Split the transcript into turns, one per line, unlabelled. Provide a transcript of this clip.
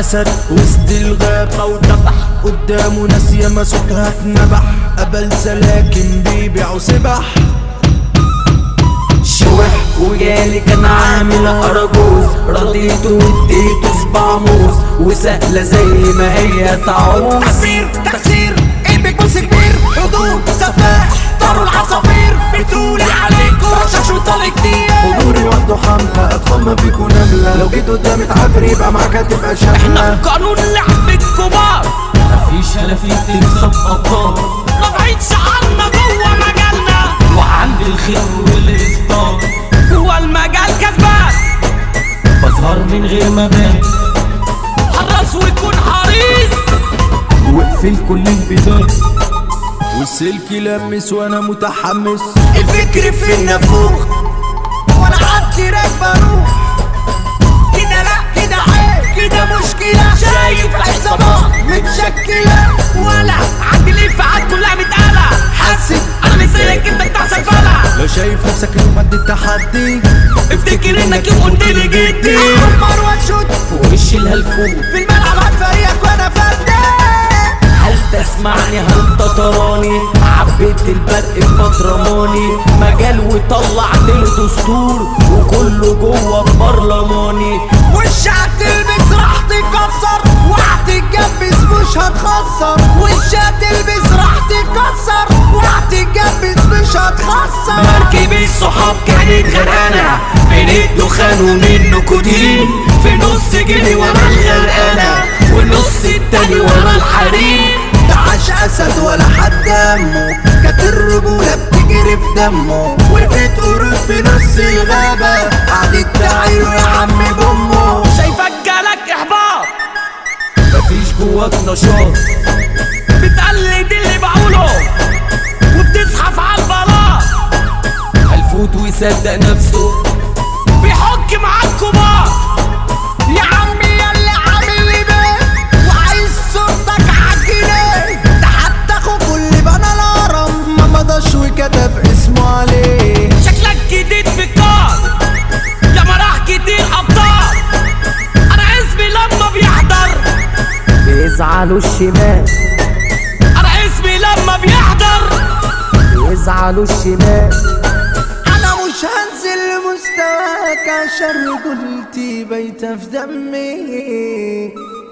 اسد وسط الغابة وذبح قدامه ناس ياما صوتها اتنبح قبل سلاكن بيبيعوا سبح شوح وجالي كان عامل اراجوز رضيته واديته صباع موز وسهلة زي ما هي تعوز
تكسير تكسير ايبك بص كبير حضور سفاح طاروا العصافير بتقولي عليكم رشاش وطلق كتير
حضوري وحده حملة اطفال ما فيكوا نملة لو جيت قدامي تعافر يبقى معاك هتبقى شاملة
قانون لعب الكبار
مفيش هلافيت تكسب ابطال
رافعين شعارنا جوه مجالنا
وعند الخير والاصدار
جوه المجال كسبان
بظهر من غير ما بان
حراس ويكون حريص
واقفل كل البيبان
والسلك لمس وانا متحمس
الفكر في النافوخ وانا عدلي راكبه اروح كده لا كده عيب كده مشكلة شايف العصابات متشكلة ولا عندي الانفعال كلها متقلة حاسس انا مش زيك انت بتاع سفالة
لو شايف نفسك يوم قد التحدي
افتكر انك يوم قلت لي جدي عمر واتشوت
في وش الهلفوت
في الملعب هتفريقك وانا فدان
هل تسمعني هل تطراني عبيت البرق ببطرماني مجال وطلعت له دستور وكله جوه البرلماني
وش هتلبس راح تكسر وهتتجبس مش هتخسر وش هتلبس راح تكسر وهتتجبس مش هتخسر مركب الصحاب كانت غرقانة بين الدخان ومن نيكوتين في نص جنيه ورا الغرقانة والنص التاني ورا الحريم
تعاش اسد ولا حد دمه كانت الرجولة بتجري في دمه وقفت قرود في نص الغابة قعدت تعيله يا عم بامه
شايفك جالك احباط
مفيش جواك نشاط
بتقلد اللي بقوله وبتزحف على البلاط
هلفوت ويصدق نفسه
بيحك مع الكبار يا عمي ياللي عامل لي بيه وعايز صورتك عالجنيه
ده حتى اخو كل بنى الهرم ما مضاش وكتب اسمه عليه
شكلك جديد في الكار يا مراح كتير ابطال انا اسمي لما بيحضر
بيزعلوا الشمال
انا اسمي لما بيحضر
بيزعلوا الشمال
انا مش هنزل لمستواك عشان رجولتي بايته في دمي